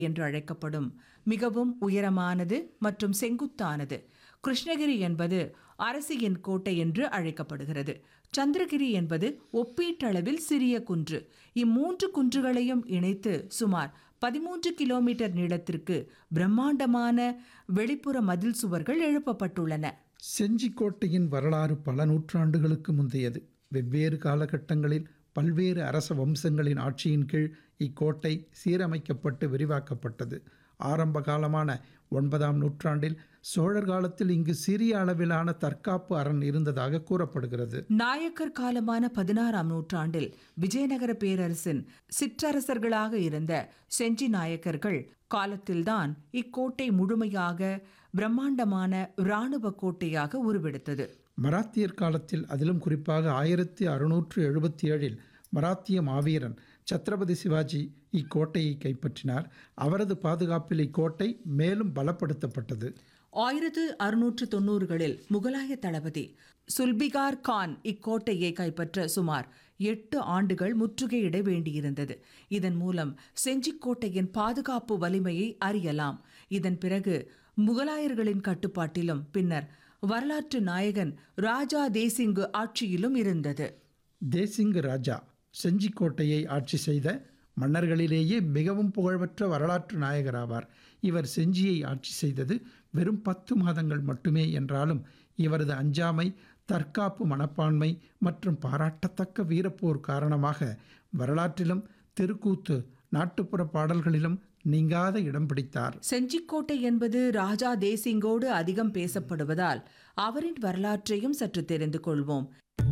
என்று அழைக்கப்படும் மிகவும் உயரமானது மற்றும் செங்குத்தானது கிருஷ்ணகிரி என்பது அரசியின் கோட்டை என்று அழைக்கப்படுகிறது சந்திரகிரி என்பது ஒப்பீட்டளவில் சிறிய குன்று இம்மூன்று குன்றுகளையும் இணைத்து சுமார் பதிமூன்று கிலோமீட்டர் நீளத்திற்கு பிரம்மாண்டமான வெளிப்புற மதில் சுவர்கள் எழுப்பப்பட்டுள்ளன செஞ்சிக்கோட்டையின் வரலாறு பல நூற்றாண்டுகளுக்கு முந்தையது வெவ்வேறு காலகட்டங்களில் பல்வேறு அரச வம்சங்களின் ஆட்சியின் கீழ் இக்கோட்டை சீரமைக்கப்பட்டு விரிவாக்கப்பட்டது ஆரம்ப காலமான ஒன்பதாம் நூற்றாண்டில் சோழர் காலத்தில் இங்கு சிறிய அளவிலான தற்காப்பு அரண் இருந்ததாக கூறப்படுகிறது நாயக்கர் காலமான பதினாறாம் நூற்றாண்டில் விஜயநகர பேரரசின் சிற்றரசர்களாக இருந்த செஞ்சி நாயக்கர்கள் காலத்தில்தான் இக்கோட்டை முழுமையாக பிரம்மாண்டமான இராணுவ கோட்டையாக உருவெடுத்தது மராத்தியர் காலத்தில் அதிலும் குறிப்பாக ஆயிரத்தி அறுநூற்று எழுபத்தி ஏழில் மராத்திய மாவீரன் சத்ரபதி சிவாஜி இக்கோட்டையை கைப்பற்றினார் அவரது பாதுகாப்பில் இக்கோட்டை மேலும் பலப்படுத்தப்பட்டது ஆயிரத்து அறுநூற்று தொண்ணூறுகளில் முகலாய தளபதி சுல்பிகார் கான் இக்கோட்டையை கைப்பற்ற சுமார் எட்டு ஆண்டுகள் முற்றுகையிட வேண்டியிருந்தது இதன் மூலம் செஞ்சிக்கோட்டையின் பாதுகாப்பு வலிமையை அறியலாம் இதன் பிறகு முகலாயர்களின் கட்டுப்பாட்டிலும் பின்னர் வரலாற்று நாயகன் ராஜா தேசிங்கு ஆட்சியிலும் இருந்தது தேசிங்கு ராஜா செஞ்சிக்கோட்டையை ஆட்சி செய்த மன்னர்களிலேயே மிகவும் புகழ்பெற்ற வரலாற்று நாயகராவார் இவர் செஞ்சியை ஆட்சி செய்தது வெறும் பத்து மாதங்கள் மட்டுமே என்றாலும் இவரது அஞ்சாமை தற்காப்பு மனப்பான்மை மற்றும் பாராட்டத்தக்க வீரப்போர் காரணமாக வரலாற்றிலும் தெருக்கூத்து நாட்டுப்புற பாடல்களிலும் நீங்காத இடம் பிடித்தார் செஞ்சிக்கோட்டை என்பது ராஜா தேசிங்கோடு அதிகம் பேசப்படுவதால் அவரின் வரலாற்றையும் சற்று தெரிந்து கொள்வோம்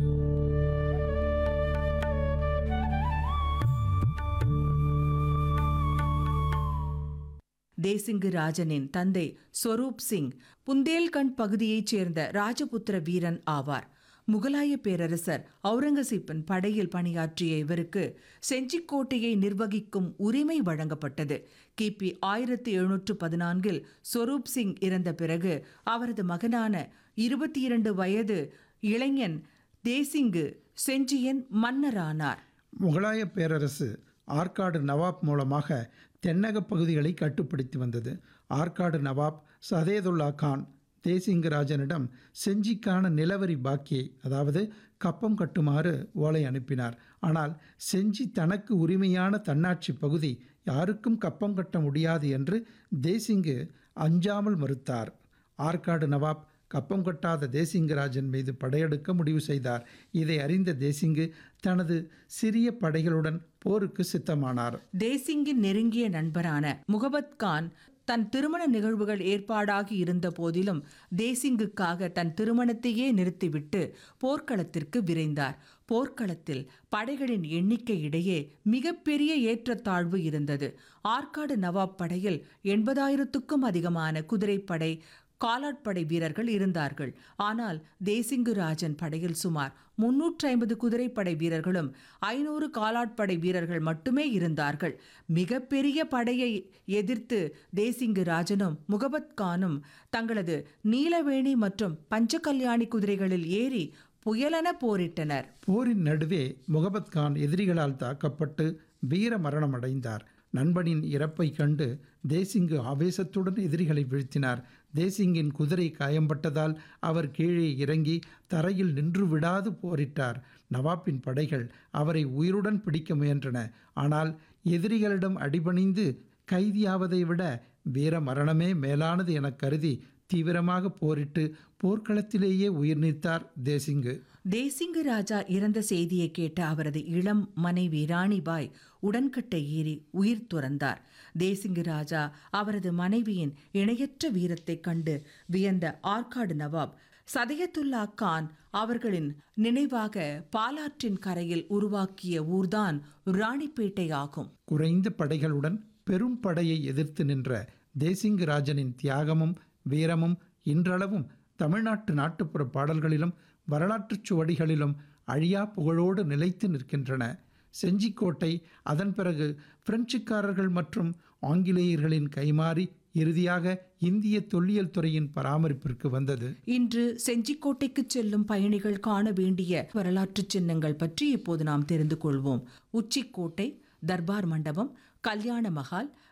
தேசிங்கு ராஜனின் தந்தை ஸ்வரூப் சிங் புந்தேல்கண்ட் பகுதியைச் சேர்ந்த ராஜபுத்திர வீரன் ஆவார் முகலாய பேரரசர் அவுரங்கசீப்பின் படையில் பணியாற்றிய இவருக்கு செஞ்சிக்கோட்டையை நிர்வகிக்கும் உரிமை வழங்கப்பட்டது கிபி ஆயிரத்தி எழுநூற்று பதினான்கில் ஸ்வரூப் சிங் இறந்த பிறகு அவரது மகனான இருபத்தி இரண்டு வயது இளைஞன் தேசிங்கு செஞ்சியின் மன்னரானார் முகலாய பேரரசு ஆற்காடு நவாப் மூலமாக தென்னக பகுதிகளை கட்டுப்படுத்தி வந்தது ஆற்காடு நவாப் சதேதுல்லா கான் தேசிங்கராஜனிடம் செஞ்சிக்கான நிலவரி பாக்கியை அதாவது கப்பம் கட்டுமாறு ஓலை அனுப்பினார் ஆனால் செஞ்சி தனக்கு உரிமையான தன்னாட்சி பகுதி யாருக்கும் கப்பம் கட்ட முடியாது என்று தேசிங்கு அஞ்சாமல் மறுத்தார் ஆற்காடு நவாப் கப்பம் கட்டாத தேசிங்கராஜன் மீது படையெடுக்க முடிவு செய்தார் இதை அறிந்த தேசிங்கு தனது சிறிய படைகளுடன் போருக்கு சித்தமானார் தேசிங்கின் நெருங்கிய நண்பரான முகபத் கான் தன் திருமண நிகழ்வுகள் ஏற்பாடாகி இருந்த போதிலும் தேசிங்குக்காக தன் திருமணத்தையே நிறுத்திவிட்டு போர்க்களத்திற்கு விரைந்தார் போர்க்களத்தில் படைகளின் எண்ணிக்கை இடையே மிகப்பெரிய ஏற்றத்தாழ்வு இருந்தது ஆற்காடு நவாப் படையில் எண்பதாயிரத்துக்கும் அதிகமான குதிரைப்படை காலாட்படை வீரர்கள் இருந்தார்கள் ஆனால் தேசிங்கு ராஜன் படையில் சுமார் முன்னூற்றி ஐம்பது குதிரைப்படை வீரர்களும் ஐநூறு காலாட்படை வீரர்கள் மட்டுமே இருந்தார்கள் மிகப்பெரிய படையை எதிர்த்து தேசிங்கு ராஜனும் முகபத் கானும் தங்களது நீலவேணி மற்றும் பஞ்சகல்யாணி குதிரைகளில் ஏறி புயலென போரிட்டனர் போரின் நடுவே முகபத் கான் எதிரிகளால் தாக்கப்பட்டு வீர மரணம் அடைந்தார் நண்பனின் இறப்பை கண்டு தேசிங்கு ஆவேசத்துடன் எதிரிகளை வீழ்த்தினார் தேசிங்கின் குதிரை காயம்பட்டதால் அவர் கீழே இறங்கி தரையில் நின்று விடாது போரிட்டார் நவாப்பின் படைகள் அவரை உயிருடன் பிடிக்க முயன்றன ஆனால் எதிரிகளிடம் அடிபணிந்து கைதியாவதை விட வீர மரணமே மேலானது என கருதி தீவிரமாக போரிட்டு போர்க்களத்திலேயே உயிர் நீத்தார் தேசிங்கு தேசிங்கு ராஜா இறந்த செய்தியை கேட்ட அவரது இளம் மனைவி ராணிபாய் உடன்கட்டை ஏறி உயிர் துறந்தார் தேசிங்கு ராஜா அவரது மனைவியின் இணையற்ற வீரத்தைக் கண்டு வியந்த ஆற்காடு நவாப் சதயத்துல்லா கான் அவர்களின் நினைவாக பாலாற்றின் கரையில் உருவாக்கிய ஊர்தான் ராணிப்பேட்டை ஆகும் குறைந்த படைகளுடன் பெரும் படையை எதிர்த்து நின்ற தேசிங்கு ராஜனின் தியாகமும் வீரமும் இன்றளவும் தமிழ்நாட்டு நாட்டுப்புற பாடல்களிலும் வரலாற்றுச் சுவடிகளிலும் அழியா புகழோடு நிலைத்து நிற்கின்றன செஞ்சிக்கோட்டை அதன் பிறகு பிரெஞ்சுக்காரர்கள் மற்றும் ஆங்கிலேயர்களின் கைமாறி இறுதியாக இந்திய தொல்லியல் துறையின் பராமரிப்பிற்கு வந்தது இன்று செஞ்சிக்கோட்டைக்கு செல்லும் பயணிகள் காண வேண்டிய வரலாற்று சின்னங்கள் பற்றி இப்போது நாம் தெரிந்து கொள்வோம் உச்சிக்கோட்டை தர்பார் மண்டபம் கல்யாண மஹால்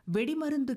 வெடிமருந்து